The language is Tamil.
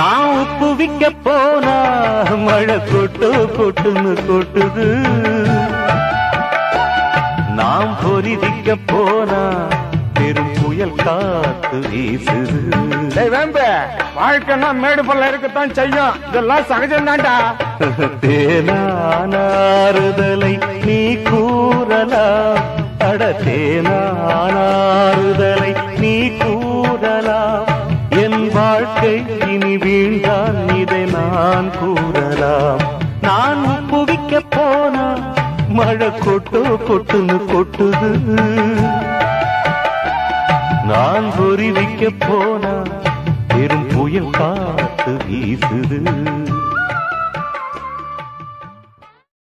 நான் உப்பு விக்க போனா மழை கொட்டு கொட்டுன்னு கொட்டுது நாம் பொறி விக்க போனா பெரும் புயல் காத்து வீசுது டேய் வேம்பு வாழ்க்கைன்னா மேடு பள்ள இருக்கத்தான் செய்யும் இதெல்லாம் சகஜம் தான்டா தேனானாறுதலை நீ கூறலாம் அட தேனானாறுதலை நீ கூறலாம் என் வாழ்க்கை இனி வீழ்ந்தான் இதை நான் கூறலாம் நான் புவிக்க போனா மழை கொட்டு கொட்டுன்னு கொட்டுது நான் பொறிவிக்க போனா பெரும் புயல் காத்து வீசுது